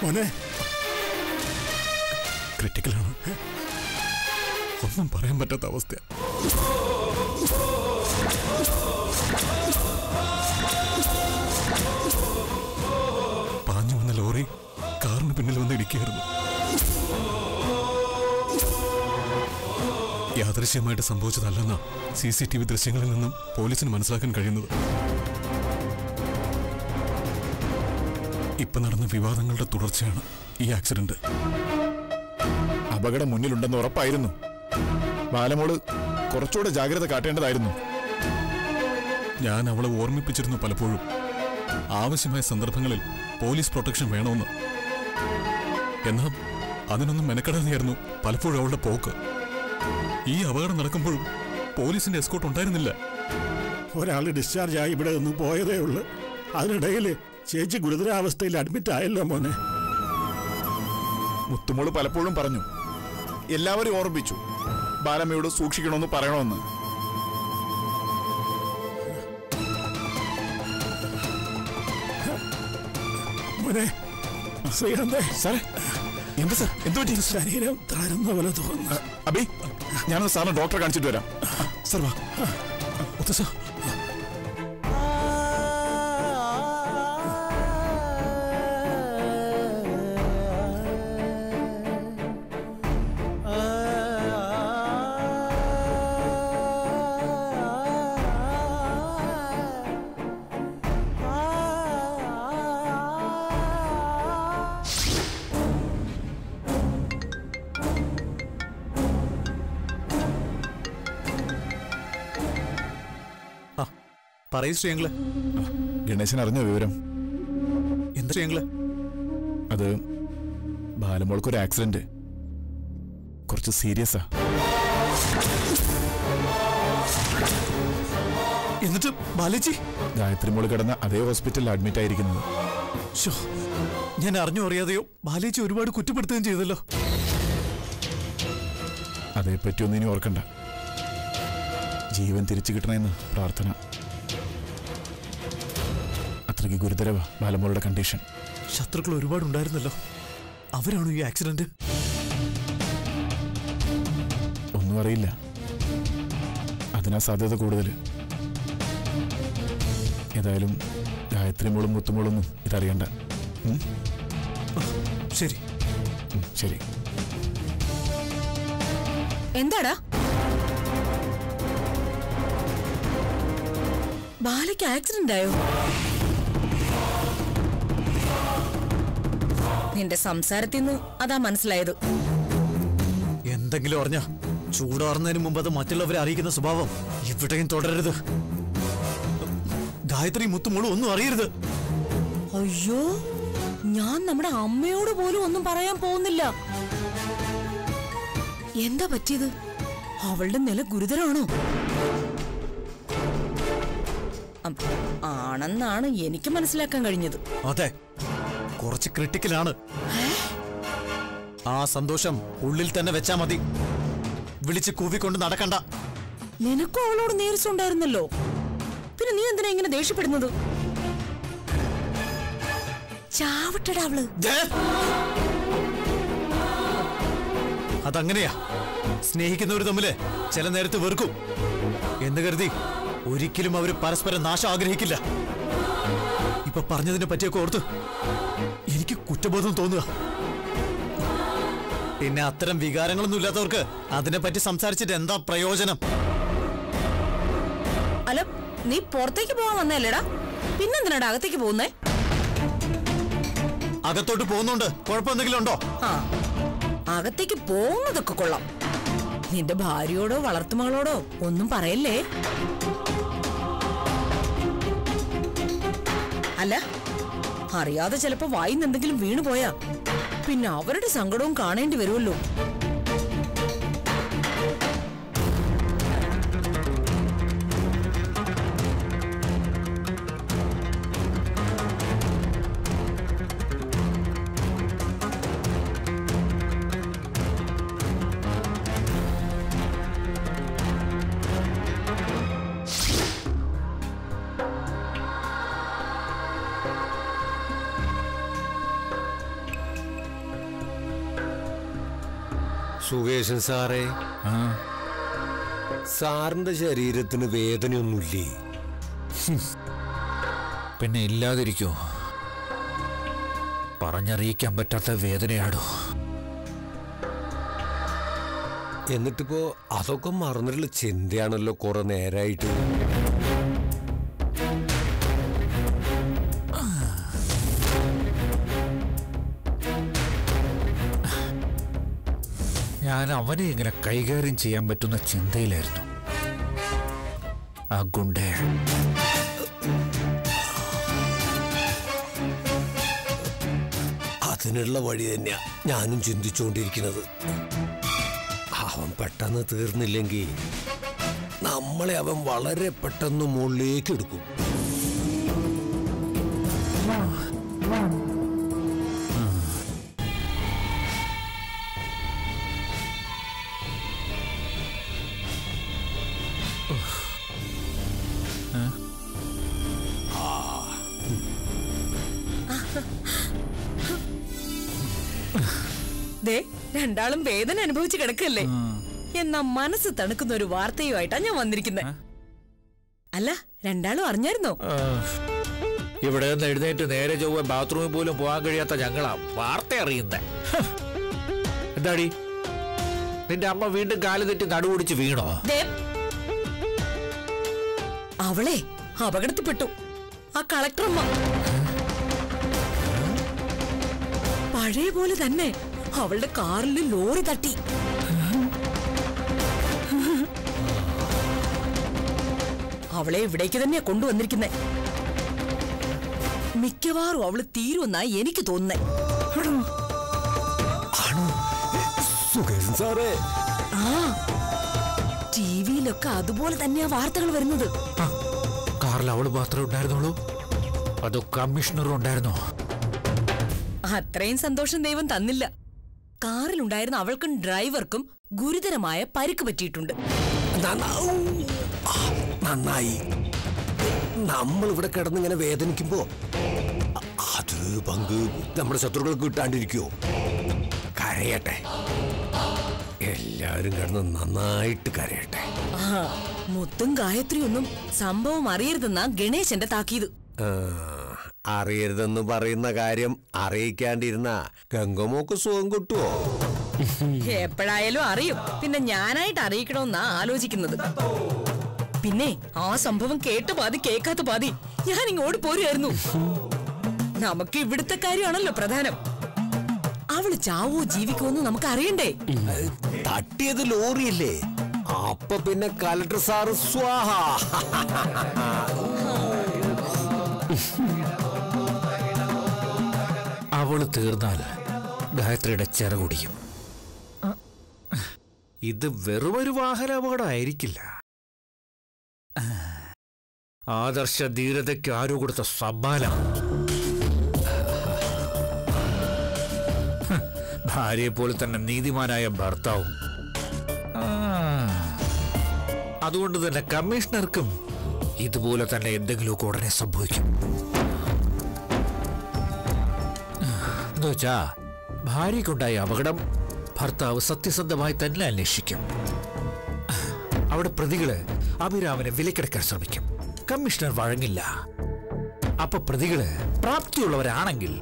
മോനെ ക്രിട്ടിക്കലാണ് ഒന്നും പറയാൻ പറ്റാത്ത അവസ്ഥ പാഞ്ഞു വന്ന ലോറി കാറിന് പിന്നിൽ വന്ന് ഇടിക്കുകയായിരുന്നു യാദൃശ്യമായിട്ട് സംഭവിച്ചതല്ലെന്ന സി സി ടി വി ദൃശ്യങ്ങളിൽ നിന്നും പോലീസിന് മനസ്സിലാക്കാൻ കഴിയുന്നത് ഇപ്പൊ നടന്ന വിവാദങ്ങളുടെ തുടർച്ചയാണ് ഈ ആക്സിഡന്റ് അപകടം മുന്നിലുണ്ടെന്ന് ഉറപ്പായിരുന്നു ബാലമോള് കുറച്ചുകൂടെ ജാഗ്രത കാട്ടേണ്ടതായിരുന്നു ഞാൻ അവളെ ഓർമ്മിപ്പിച്ചിരുന്നു പലപ്പോഴും ആവശ്യമായ സന്ദർഭങ്ങളിൽ പോലീസ് പ്രൊട്ടക്ഷൻ വേണമെന്ന് എന്നാൽ അതിനൊന്നും മെനക്കെടാതെയായിരുന്നു പലപ്പോഴും അവളുടെ പോക്ക് ഈ അപകടം നടക്കുമ്പോഴും പോലീസിന്റെ എസ്കോട്ട് ഉണ്ടായിരുന്നില്ല ഒരാൾ ഡിസ്ചാർജ് ആയി ഇവിടെ നിന്ന് പോയതേ ഉള്ളൂ അതിനിടയിൽ ചേച്ചി ഗുരുതരാവസ്ഥയിൽ അഡ്മിറ്റ് ആയല്ലോ മോനെ മുത്തുമോള് പലപ്പോഴും പറഞ്ഞു എല്ലാവരും ഓർമ്മിച്ചു ബാലമ്മയോട് സൂക്ഷിക്കണമെന്ന് പറയണമെന്ന് മോനെ ശ്രീകാന്തേ സാറേ എന്താ സാർ എന്ത് പറ്റി ശരീരം തളരുന്ന പോലെ തോന്നുന്നു അബി ഞാനൊന്ന് സാറിന് ഡോക്ടറെ കാണിച്ചിട്ട് വരാം സാർ വാ മുത്തശ്ശ പറയൂ ശ്രീയങ്ങള് ഗണേശൻ അറിഞ്ഞ വിവരം എന്താ ശ്രീയങ്ങള് അത് ബാലമോൾക്കൊരു ആക്സിഡന്റ് കുറച്ച് സീരിയസാ എന്നിട്ട് ബാലജി ഗായത്രി മോള് കിടന്ന അതേ ഹോസ്പിറ്റലിൽ അഡ്മിറ്റ് ആയിരിക്കുന്നത് ശോ, ഞാൻ അറിഞ്ഞോ അറിയാതെയോ ബാലേജി ഒരുപാട് കുറ്റപ്പെടുത്തുകയും ചെയ്തല്ലോ അതേപ്പറ്റി ഒന്നും ഇനി ഓർക്കണ്ട ജീവൻ തിരിച്ചു കിട്ടണമെന്ന് പ്രാർത്ഥന അത്രയ്ക്ക് ഗുരുതരവാ ബാലമോളുടെ കണ്ടീഷൻ ശത്രുക്കൾ ഒരുപാട് ഉണ്ടായിരുന്നല്ലോ അവരാണോ ഈ ആക്സിഡന്റ് ഒന്നും അറിയില്ല അതിനാ സാധ്യത കൂടുതൽ ഏതായാലും ഗായത്രി മോളും മുത്തുമോളൊന്നും ഇതറിയണ്ട ഉം? ശരി ഉം, ശരി എന്താടാ ബാലയ്ക്ക് ആക്സിഡന്റ് ആയോ നിന്റെ സംസാരത്തിൽ നിന്ന് അതാ മനസ്സിലായത് എന്തെങ്കിലും അറിഞ്ഞ ചൂടാറുന്നതിന് മുമ്പ് അത് മറ്റുള്ളവരെ അറിയിക്കുന്ന സ്വഭാവം ഇവിടെയും തുടരരുത് ഗായത്രി മുത്തുമോളും ഒന്നും അറിയരുത് അയ്യോ ഞാൻ നമ്മുടെ അമ്മയോട് പോലും ഒന്നും പറയാൻ പോകുന്നില്ല എന്താ പറ്റിയത് അവളുടെ നില ഗുരുതരമാണോ അം, ആണെന്നാണ് എനിക്ക് മനസ്സിലാക്കാൻ കഴിഞ്ഞത് അതെ കുറച്ച് ക്രിട്ടിക്കലാണ് ആ സന്തോഷം ഉള്ളിൽ തന്നെ വെച്ചാ മതി വിളിച്ച് കൂവിക്കൊണ്ട് നടക്കണ്ട നിനക്കും അവളോട് നേരിച്ചുണ്ടായിരുന്നല്ലോ പിന്നെ നീ എന്തിനാ ഇങ്ങനെ ദേഷ്യപ്പെടുന്നത് ചാവട്ടടാ അവള് ദേ! അതങ്ങനെയാ സ്നേഹിക്കുന്നവർ തമ്മില് ചില നേരത്ത് വെറുക്കും എന്ന് കരുതി ഒരിക്കലും അവര് പരസ്പരം നാശം ആഗ്രഹിക്കില്ല ഇപ്പൊ പറഞ്ഞതിനെ പറ്റിയൊക്കെ ഓർത്ത് എനിക്ക് കുറ്റബോധം തോന്നുക പിന്നെ അത്തരം വികാരങ്ങളൊന്നും ഇല്ലാത്തവർക്ക് അതിനെപ്പറ്റി സംസാരിച്ചിട്ട് എന്താ പ്രയോജനം അല്ല നീ പുറത്തേക്ക് പോകാൻ വന്നല്ലേടാ പിന്നെന്തിനാടാ അകത്തേക്ക് പോകുന്നേ അകത്തോട്ട് പോകുന്നുണ്ട് കുഴപ്പമെന്തെങ്കിലും ഉണ്ടോ ആ അകത്തേക്ക് പോകുന്നതൊക്കെ കൊള്ളാം നിന്റെ ഭാര്യയോടോ വളർത്തുമകളോടോ ഒന്നും പറയല്ലേ അല്ല അറിയാതെ ചിലപ്പോ വായിന്ന് എന്തെങ്കിലും വീണു പോയാ പിന്നെ അവരുടെ സങ്കടവും കാണേണ്ടി വരുമല്ലോ സുകേശൻ സാറേ സാറിന്റെ ശരീരത്തിന് വേദനയൊന്നുമില്ലേ പിന്നെ ഇല്ലാതിരിക്കോ പറഞ്ഞറിയിക്കാൻ പറ്റാത്ത വേദനയാടോ എന്നിട്ടിപ്പോ അതൊക്കെ മറന്നിട്ടുള്ള ചിന്തയാണല്ലോ കുറെ നേരായിട്ട് ഞാൻ അവനെ ഇങ്ങനെ കൈകാര്യം ചെയ്യാൻ പറ്റുന്ന ചിന്തയിലായിരുന്നു ആ ഗുണ്ടേ അതിനുള്ള വഴി തന്നെയാ ഞാനും ചിന്തിച്ചുകൊണ്ടിരിക്കുന്നത് അവൻ പെട്ടെന്ന് തീർന്നില്ലെങ്കിൽ നമ്മളെ അവൻ വളരെ പെട്ടെന്ന് മുകളിലേക്ക് എടുക്കും ദേ രണ്ടാളും വേദന അനുഭവിച്ച് കിടക്കല്ലേ എന്നാ മനസ്സ് തണുക്കുന്ന ഒരു വാർത്തയുമായിട്ടാ ഞാൻ വന്നിരിക്കുന്നത് അല്ല രണ്ടാളും അറിഞ്ഞായിരുന്നോ ഇവിടെ നിന്ന് എഴുന്നേറ്റ് നേരെ ചൊവ്വ ബാത്റൂമിൽ പോലും പോകാൻ കഴിയാത്ത ഞങ്ങളാ വാർത്ത അറിയുന്നേ എന്താടി നിന്റെ അമ്മ വീണ്ടും കാല് തെറ്റി നടുപിടിച്ച് വീണോ ദേ, അവളെ അപകടത്തിൽപ്പെട്ടു ആ കളക്ടറമ്മ പഴയ പോലെ തന്നെ അവളുടെ കാറിൽ ലോറി തട്ടി അവളെ ഇവിടേക്ക് തന്നെയാ കൊണ്ടുവന്നിരിക്കുന്നെ മിക്കവാറും അവള് തീരുമെന്നാ എനിക്ക് തോന്നുന്നേ സുഖേശൻ സാറേ ആ ടിവിയിലൊക്കെ അതുപോലെ തന്നെയാ വാർത്തകൾ വരുന്നത് ആ, കാറിൽ അവള് മാത്രമേ ഉണ്ടായിരുന്നുള്ളൂ അതോ കമ്മീഷണറും ഉണ്ടായിരുന്നോ അത്രയും സന്തോഷം ദൈവം തന്നില്ല കാറിലുണ്ടായിരുന്ന അവൾക്കും ഡ്രൈവർക്കും ഗുരുതരമായ പരിക്ക് പറ്റിയിട്ടുണ്ട് നന്നാ- ആ, നന്നായി നമ്മൾ ഇവിടെ കിടന്നിങ്ങനെ വേദനിക്കുമ്പോ അ- അതൊരു പങ്ക് നമ്മുടെ ശത്രുക്കൾക്ക് കിട്ടാണ്ടിരിക്കുവോ കരയട്ടെ എല്ലാവരും കിടന്ന് നന്നായിട്ട് കരയട്ടെ ആ മുത്തും ഗായത്രിയൊന്നും സംഭവം അറിയരുതെന്നാ ഗണേശന്റെ താക്കീത് ആ, അറിയരുതെന്ന് പറയുന്ന കാര്യം അറിയിക്കാണ്ടിരുന്ന ഗംഗമോക്ക് സുഖം കിട്ടുവോ എപ്പോഴായാലും അറിയും പിന്നെ ഞാനായിട്ട് അറിയിക്കണമെന്നാ ആലോചിക്കുന്നത് പിന്നെ ആ സംഭവം കേട്ട പാതി കേൾക്കാത്ത പാതി ഞാൻ ഇങ്ങോട്ട് പോരുമായിരുന്നു നമുക്ക് ഇവിടുത്തെ കാര്യമാണല്ലോ പ്രധാനം അവള് ചാവോ ജീവിക്കോ എന്ന് നമുക്ക് അറിയണ്ടേ തട്ടിയത് ലോറിയല്ലേ അപ്പൊ പിന്നെ കലക്ടർ സാറ് സ്വാഹ അവള് തീർന്നാൽ ഗായത്രിയുടെ ചിറകുടിയും ഇത് വെറുമൊരു വാഹനാപകടമായിരിക്കില്ല ആദർശ ധീരതയ്ക്ക് ആരോ കൊടുത്ത സമ്മാനം ഭാര്യയെ പോലെ തന്നെ നീതിമാനായ ഭർത്താവും ആ. അതുകൊണ്ട് തന്നെ കമ്മീഷണർക്കും ഇതുപോലെ തന്നെ എന്തെങ്കിലുമൊക്കെ ഉടനെ സംഭവിക്കും എന്നുവെച്ചാ ഭാര്യയ്ക്കുണ്ടായ അപകടം ഭർത്താവ് സത്യസന്ധമായി തന്നെ അന്വേഷിക്കും അവിടെ പ്രതികള് അഭിരാമനെ വിലക്കെടുക്കാൻ ശ്രമിക്കും കമ്മീഷണർ വഴങ്ങില്ല അപ്പൊ പ്രതികള് പ്രാപ്തിയുള്ളവരാണെങ്കിൽ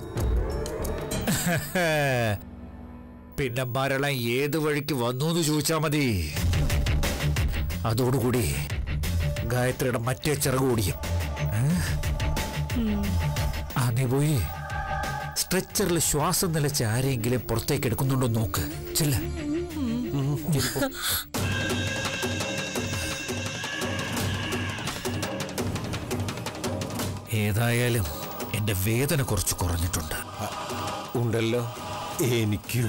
പിന്നെ മരണം ഏത് വഴിക്ക് വന്നു എന്ന് ചോദിച്ചാ മതി അതോടുകൂടി ഗായത്രിയുടെ മറ്റേ ചിറക് ഓടിയും ഏ? ആ നീ പോയി സ്ട്രെച്ചറിൽ ശ്വാസം നിലച്ച് ആരെങ്കിലും പുറത്തേക്ക് എടുക്കുന്നുണ്ടോ എന്ന് നോക്ക് ചെല്ല ഏതായാലും എന്റെ വേദന കുറച്ച് കുറഞ്ഞിട്ടുണ്ട് ഉണ്ടല്ലോ എനിക്കും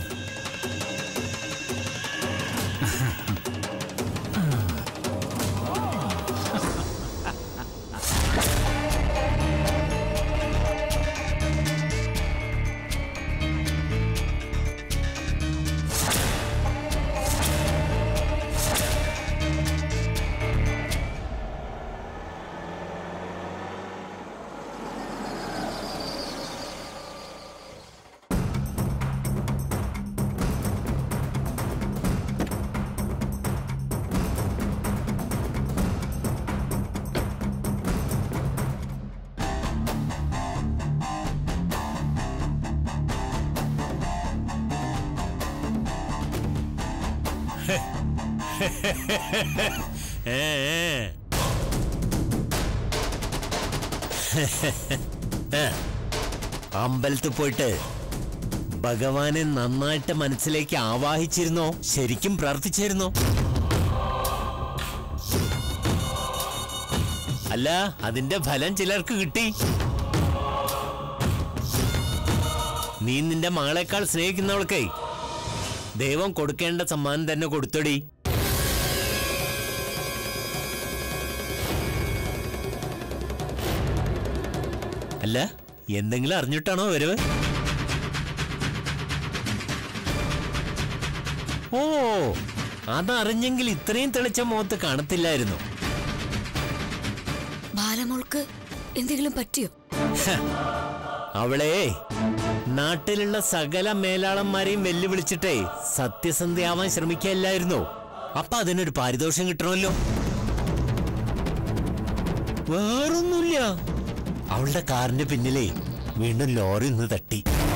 ഏ, ഏ. ഏ, അമ്പലത്തിൽ പോയിട്ട് ഭഗവാനെ നന്നായിട്ട് മനസ്സിലേക്ക് ആവാഹിച്ചിരുന്നോ ശരിക്കും പ്രാർത്ഥിച്ചിരുന്നോ അല്ല അതിന്റെ ഫലം ചിലർക്ക് കിട്ടി നീ നിന്റെ മകളെക്കാൾ സ്നേഹിക്കുന്നവൾക്കേ ദൈവം കൊടുക്കേണ്ട സമ്മാനം തന്നെ കൊടുത്തടി അല്ല എന്തെങ്കിലും അറിഞ്ഞിട്ടാണോ വരവ് ഓ അതറിഞ്ഞെങ്കിൽ ഇത്രയും തെളിച്ച മുഖത്ത് കാണത്തില്ലായിരുന്നു ബാലമോൾക്ക് എന്തെങ്കിലും പറ്റിയോ അവളെ നാട്ടിലുള്ള സകല മേലാളന്മാരെയും വെല്ലുവിളിച്ചിട്ടേ സത്യസന്ധയാവാൻ ശ്രമിക്കല്ലായിരുന്നോ അപ്പൊ അതിനൊരു പാരിതോഷം കിട്ടണമല്ലോ വേറൊന്നുമില്ല അവളുടെ കാറിന്റെ പിന്നിലേ വീണ്ടും ലോറി ഒന്ന് തട്ടി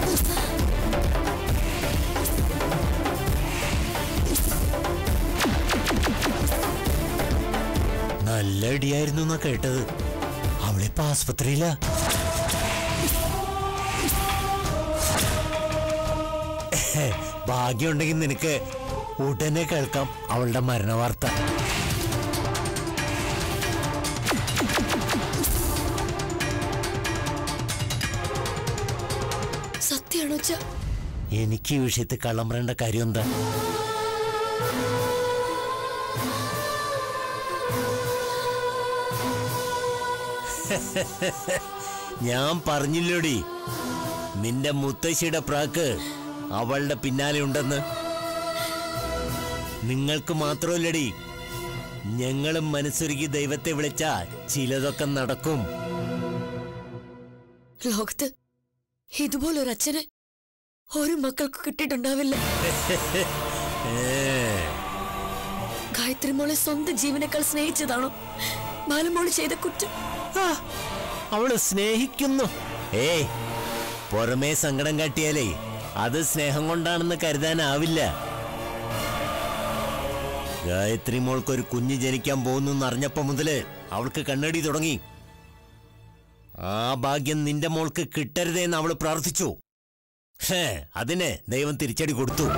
നല്ല ഇടിയായിരുന്നു എന്നാ കേട്ടത് അവളിപ്പോ ആസ്പത്രിയിലാ ഭാഗ്യമുണ്ടെങ്കിൽ നിനക്ക് ഉടനെ കേൾക്കാം അവളുടെ മരണവാർത്ത സത്യാണോ അച്ഛാ എനിക്ക് ഈ വിഷയത്തിൽ കള്ളം പറയേണ്ട കാര്യം എന്താ ഞാൻ പറഞ്ഞില്ലോടി നിന്റെ മുത്തശ്ശിയുടെ പ്രാക്ക് അവളുടെ പിന്നാലെ ഉണ്ടെന്ന് നിങ്ങൾക്ക് മാത്രമല്ലടി ഞങ്ങളും മനസ്സൊരുക്കി ദൈവത്തെ വിളിച്ചാ ചിലതൊക്കെ നടക്കും ലോകത്ത് ഇതുപോലൊരു അച്ഛനെ ഒരു മക്കൾക്ക് കിട്ടിയിട്ടുണ്ടാവില്ല ഗായത്രി മോളെ സ്വന്തം ജീവനേക്കാൾ സ്നേഹിച്ചതാണോ ബാലമോള് ചെയ്ത കുറ്റം ആ, അവള് സ്നേഹിക്കുന്നു ഏയ് പുറമേ സങ്കടം കാട്ടിയാലേ അത് സ്നേഹം കൊണ്ടാണെന്ന് കരുതാനാവില്ല ഗായത്രി മോൾക്ക് ഒരു കുഞ്ഞ് ജനിക്കാൻ പോകുന്നു അറിഞ്ഞപ്പോ മുതല് അവൾക്ക് കണ്ണടി തുടങ്ങി ആ ഭാഗ്യം നിന്റെ മോൾക്ക് കിട്ടരുതേന്ന് അവള് പ്രാർത്ഥിച്ചു ഹേ അതിന് ദൈവം തിരിച്ചടി കൊടുത്തു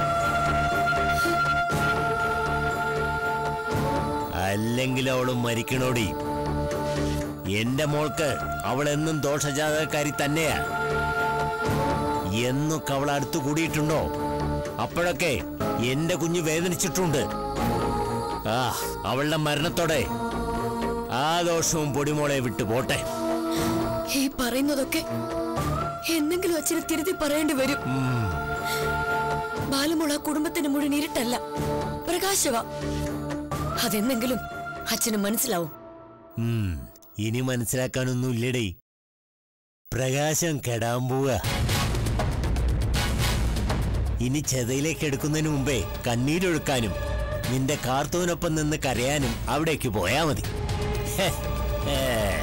അല്ലെങ്കിൽ അവള് മരിക്കണോടി എന്റെ മോൾക്ക് അവൾ എന്നും ദോഷജാതകക്കാരി തന്നെയാ എന്നൊക്കെ അവൾ അടുത്തു കൂടിയിട്ടുണ്ടോ അപ്പോഴൊക്കെ എന്റെ കുഞ്ഞ് വേദനിച്ചിട്ടുണ്ട് ആ അവളുടെ മരണത്തോടെ ആ ദോഷവും പൊടിമോളെ വിട്ടു പോട്ടെ ഈ പറയുന്നതൊക്കെ എന്തെങ്കിലും അച്ഛനെ തിരുത്തി പറയേണ്ടി വരും ബാലമോൾ ആ കുടുംബത്തിന് മുഴുവൻ ഇരുട്ടല്ല പ്രകാശവാ അതെന്തെങ്കിലും അച്ഛന് മനസ്സിലാവും ഉം, ഇനി മനസ്സിലാക്കാനൊന്നും ഇല്ലടേ പ്രകാശം കെടാൻ പോവുക ഇനി ചെതയിലേക്ക് എടുക്കുന്നതിന് മുമ്പേ കണ്ണീരൊഴുക്കാനും നിന്റെ കാർത്തൂനൊപ്പം നിന്ന് കരയാനും അവിടേക്ക് പോയാ മതി ഹെ, ഹേ.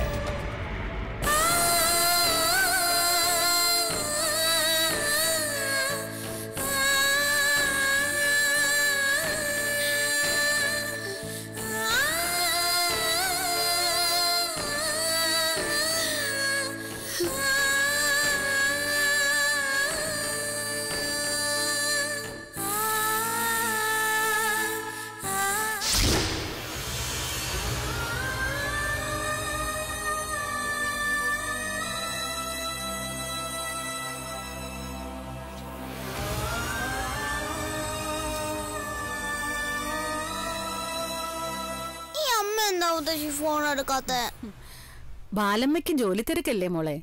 ഈ അമ്മ എന്താ മുത്തശ്ശി ഫോൺ എടുക്കാത്ത ബാലമ്മയ്ക്കും ജോലി തിരക്കല്ലേ മോളെ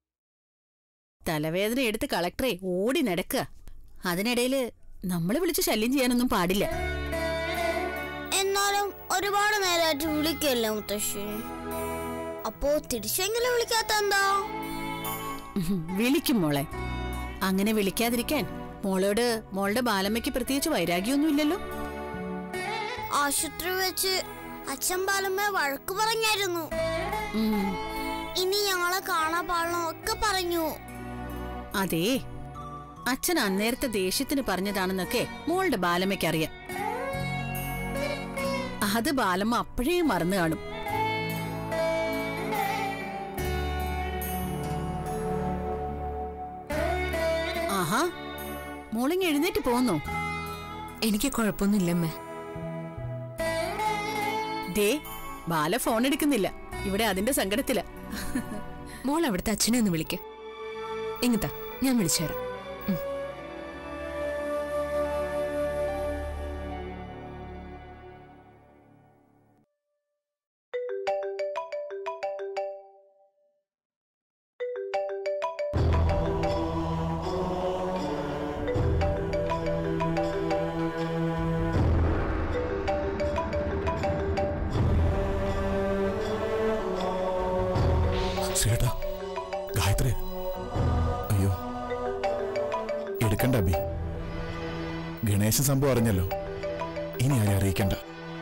തലവേദന എടുത്ത് കളക്ടറെ ഓടി നടക്കുക അതിനിടയില് നമ്മളെ വിളിച്ച് ശല്യം ചെയ്യാനൊന്നും പാടില്ല എന്നാലും ഒരുപാട് നേരമായിട്ട് വിളിക്കല്ലേ മുത്തശ്ശി അപ്പോ തിരിച്ചെങ്കിലും വിളിക്കാത്ത എന്താ ഉഹും, വിളിക്കും മോളെ അങ്ങനെ വിളിക്കാതിരിക്കാൻ മോളോട് മോളുടെ ബാലമ്മയ്ക്ക് പ്രത്യേകിച്ച് വൈരാഗ്യമൊന്നുമില്ലല്ലോ ആശുപത്രി വെച്ച് അച്ഛൻ ബാലമ്മ വഴക്ക് പറഞ്ഞായിരുന്നു ഉം, ഇനി ഞങ്ങളെ കാണാൻ പാടണം ഒക്കെ പറഞ്ഞു അതേ അച്ഛൻ അന്നേരത്തെ ദേഷ്യത്തിന് പറഞ്ഞതാണെന്നൊക്കെ മോളുടെ ബാലമ്മയ്ക്ക് അറിയാം അത് ബാലമ്മ അപ്പോഴേ മറന്നു കാണും ആഹാ മോളിങ് എഴുന്നേറ്റ് പോന്നോ എനിക്ക് കുഴപ്പമൊന്നുമില്ലമ്മേ ദേ ബാല ഫോൺ എടുക്കുന്നില്ല ഇവിടെ അതിന്റെ സങ്കടത്തില മോൾ അവിടുത്തെ അച്ഛനെ ഒന്ന് വിളിക്ക ഇങ്ങത്താ ഞാൻ വിളിച്ചുതരാം ഉം. ശ്രീയേട്ടാ ഗായത്രി അയ്യോ എടുക്കണ്ട അബി ഗണേശൻ സംഭവം അറിഞ്ഞല്ലോ ഇനി ആരെ അറിയിക്കണ്ട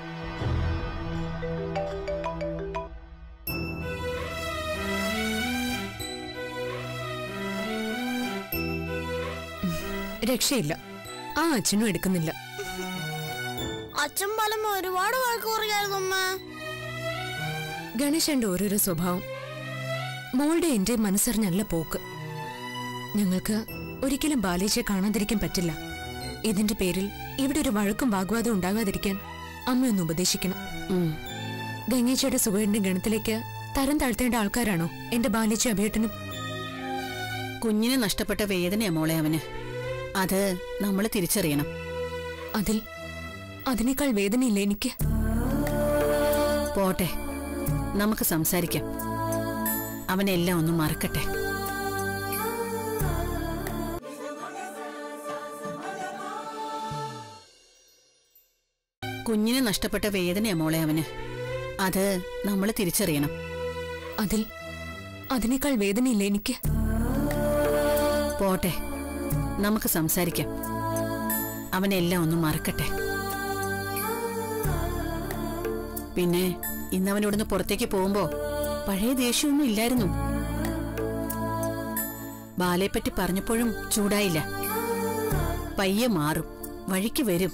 രക്ഷയില്ല ആ അച്ഛനും എടുക്കുന്നില്ല അച്ഛൻ പലം ഒരുപാട് വഴക്ക് പറയായിരുന്നു അമ്മ ഗണേശന്റെ ഓരോരോ സ്വഭാവം മോളുടെ എന്റെ മനസ്സറിഞ്ഞല്ല പോക്ക് ഞങ്ങൾക്ക് ഒരിക്കലും ബാലേച്ചയെ കാണാതിരിക്കാൻ പറ്റില്ല ഇതിന്റെ പേരിൽ ഇവിടെ ഒരു വഴക്കും വാഗ്വാദവും ഉണ്ടാകാതിരിക്കാൻ അമ്മയൊന്ന് ഉപദേശിക്കണം ഗംഗേച്ചയുടെ സുഖയുടെ ഗണത്തിലേക്ക് തരം താഴ്ത്തേണ്ട ആൾക്കാരാണോ എന്റെ ബാലേച്ച അഭേട്ടനും കുഞ്ഞിനെ നഷ്ടപ്പെട്ട വേദനയാ മോളെ അവന് അത് നമ്മൾ തിരിച്ചറിയണം അതിൽ അതിനേക്കാൾ വേദനയില്ല എനിക്ക് പോട്ടെ നമുക്ക് സംസാരിക്കാം അവനെല്ലാം ഒന്ന് മറക്കട്ടെ കുഞ്ഞിനെ നഷ്ടപ്പെട്ട വേദനയാ മോളെ അവന് അത് നമ്മൾ തിരിച്ചറിയണം അതിൽ അതിനേക്കാൾ വേദനയില്ല എനിക്ക് പോട്ടെ നമുക്ക് സംസാരിക്കാം അവനെല്ലാം ഒന്ന് മറക്കട്ടെ പിന്നെ ഇന്ന് അവൻ ഇവിടുന്ന് പുറത്തേക്ക് പോകുമ്പോ പഴയ ദേഷ്യമൊന്നും ഇല്ലായിരുന്നു ബാലയെപ്പറ്റി പറഞ്ഞപ്പോഴും ചൂടായില്ല പയ്യെ മാറും വഴിക്ക് വരും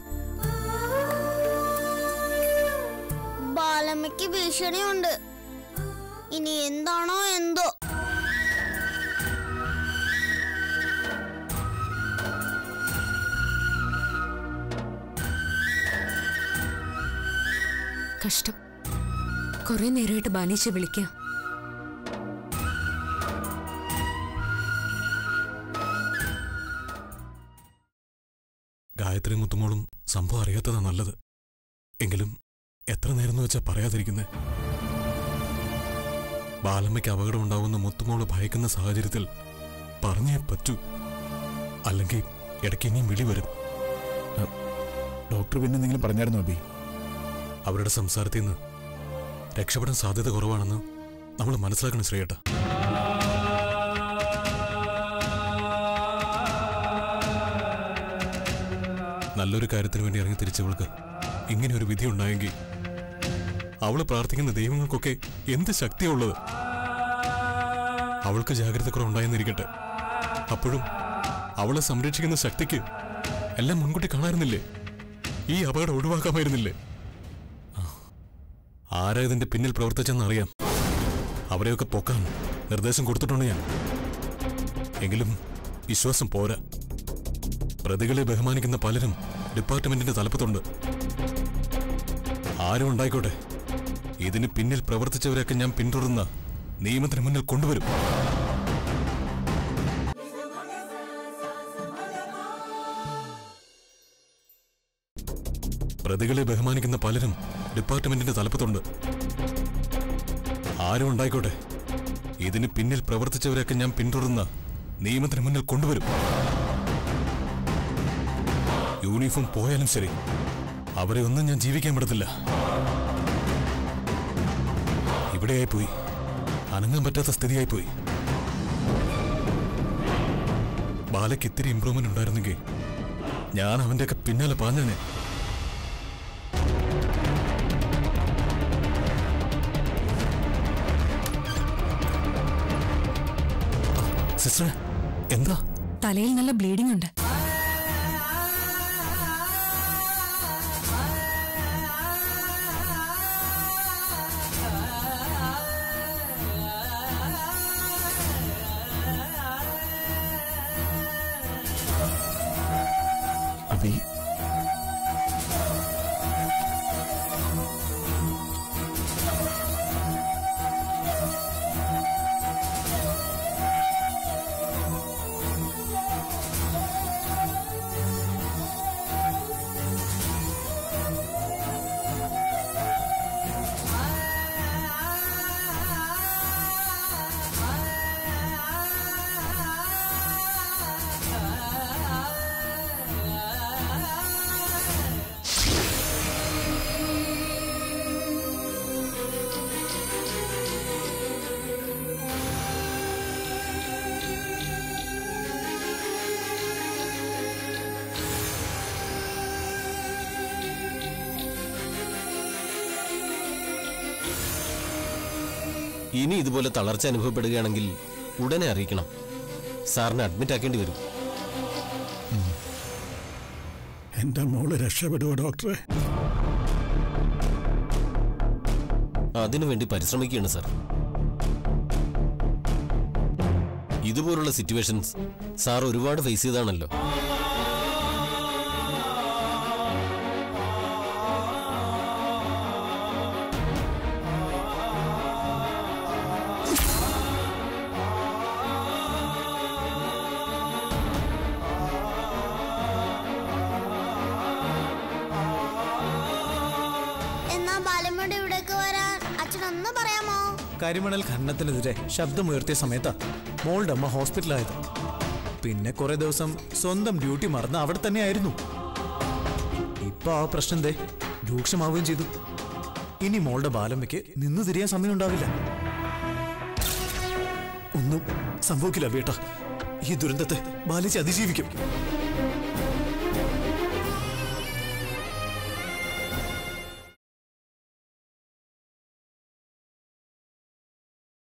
ബാലമ്മയ്ക്ക് ഭീഷണിയുണ്ട് ഇനി എന്താണോ എന്തോ കഷ്ടം കുറെ നേരമായിട്ട് ബാലേച്ച വിളിക്കുക ഗായത്രി മുത്തുമോളും സംഭവം അറിയാത്തതാ നല്ലത് എങ്കിലും എത്ര നേരം വെച്ചാ പറയാതിരിക്കുന്നേ ബാലമ്മയ്ക്ക് അപകടം ഉണ്ടാവുന്ന മുത്തുമോള് ഭയക്കുന്ന സാഹചര്യത്തിൽ പറഞ്ഞേ പറ്റൂ അല്ലെങ്കിൽ ഇടയ്ക്ക് ഇനിയും വിളി വരും ഡോക്ടർ പിന്നെ എന്തെങ്കിലും പറഞ്ഞായിരുന്നു അബി അവരുടെ സംസാരത്തിൽ നിന്ന് രക്ഷപ്പെടാൻ സാധ്യത കുറവാണെന്ന് നമ്മൾ മനസ്സിലാക്കണം ശ്രീയേട്ട നല്ലൊരു കാര്യത്തിന് വേണ്ടി ഇറങ്ങി തിരിച്ചവൾക്ക് ഇങ്ങനെ ഒരു വിധി ഉണ്ടായെങ്കിൽ അവള് പ്രാർത്ഥിക്കുന്ന ദൈവങ്ങൾക്കൊക്കെ എന്ത് ശക്തിയാ ഉള്ളത് അവൾക്ക് ജാഗ്രത കുറവുണ്ടായെന്നിരിക്കട്ടെ അപ്പോഴും അവളെ സംരക്ഷിക്കുന്ന ശക്തിക്ക് എല്ലാം മുൻകൂട്ടി കാണാറുന്നില്ലേ ഈ അപകടം ഒഴിവാക്കാമായിരുന്നില്ലേ ആരാ ഇതിന്റെ പിന്നിൽ പ്രവർത്തിച്ചെന്ന് അറിയാം അവരെയൊക്കെ പൊക്കാൻ നിർദ്ദേശം കൊടുത്തിട്ടുണ്ട് ഞാൻ എങ്കിലും വിശ്വാസം പോരാ പ്രതികളെ ബഹുമാനിക്കുന്ന പലരും ഡിപ്പാർട്ട്മെന്റിന്റെ തലപ്പത്തുണ്ട് ആരും ഉണ്ടായിക്കോട്ടെ ഇതിന് പിന്നിൽ പ്രവർത്തിച്ചവരെയൊക്കെ ഞാൻ പിന്തുടർന്ന നിയമത്തിന് മുന്നിൽ കൊണ്ടുവരും പ്രതികളെ ബഹുമാനിക്കുന്ന പലരും ഡിപ്പാർട്ട്മെന്റിന്റെ തലപ്പത്തുണ്ട് ആരും ഉണ്ടായിക്കോട്ടെ ഇതിന് പിന്നിൽ പ്രവർത്തിച്ചവരെയൊക്കെ ഞാൻ പിന്തുടർന്ന നിയമത്തിന് മുന്നിൽ കൊണ്ടുവരും യൂണിഫോം പോയാലും ശരി അവരെ ഒന്നും ഞാൻ ജീവിക്കാൻ വിടത്തില്ല ഇവിടെയായി പോയി അനങ്ങാൻ പറ്റാത്ത സ്ഥിതിയായി പോയി ബാലയ്ക്ക് ഇത്തിരി ഇമ്പ്രൂവ്മെന്റ് ഉണ്ടായിരുന്നെങ്കിൽ ഞാൻ അവന്റെയൊക്കെ പിന്നാലെ പാഞ്ഞനെ സിസ്റ്റർ എന്താ തലയിൽ നല്ല ബ്ലീഡിംഗ് ഉണ്ട് ഇനി ഇതുപോലെ തളർച്ച അനുഭവപ്പെടുകയാണെങ്കിൽ ഉടനെ അറിയിക്കണം സാറിനെ അഡ്മിറ്റ് ആക്കേണ്ടി വരും എന്റെ മോള് രക്ഷപ്പെടുവോ ഡോക്ടറെ അതിനുവേണ്ടി പരിശ്രമിക്കുകയാണ് സാർ ഇതുപോലുള്ള സിറ്റുവേഷൻസ് സാർ ഒരുപാട് ഫേസ് ചെയ്താണല്ലോ എന്നാ ബാലമ്മയുടെ ഇവിടേക്ക് വരാൻ അച്ഛൻ ഒന്ന് പറയാമോ കരിമണൽ ഖനനത്തിനെതിരെ ശബ്ദമുയർത്തിയ സമയത്താ മോളുടെ അമ്മ ഹോസ്പിറ്റലായത് പിന്നെ കുറെ ദിവസം സ്വന്തം ഡ്യൂട്ടി മറന്ന് അവിടെ തന്നെയായിരുന്നു ഇപ്പൊ ആ പ്രശ്നം ദേ രൂക്ഷമാവുകയും ചെയ്തു ഇനി മോളുടെ ബാലമ്മയ്ക്ക് നിന്ന് തിരിയാൻ സമയം ഉണ്ടാവില്ല ഒന്നും സംഭവിക്കില്ല വേട്ട ഈ ദുരന്തത്തെ ബാലിച്ച് അതിജീവിക്കും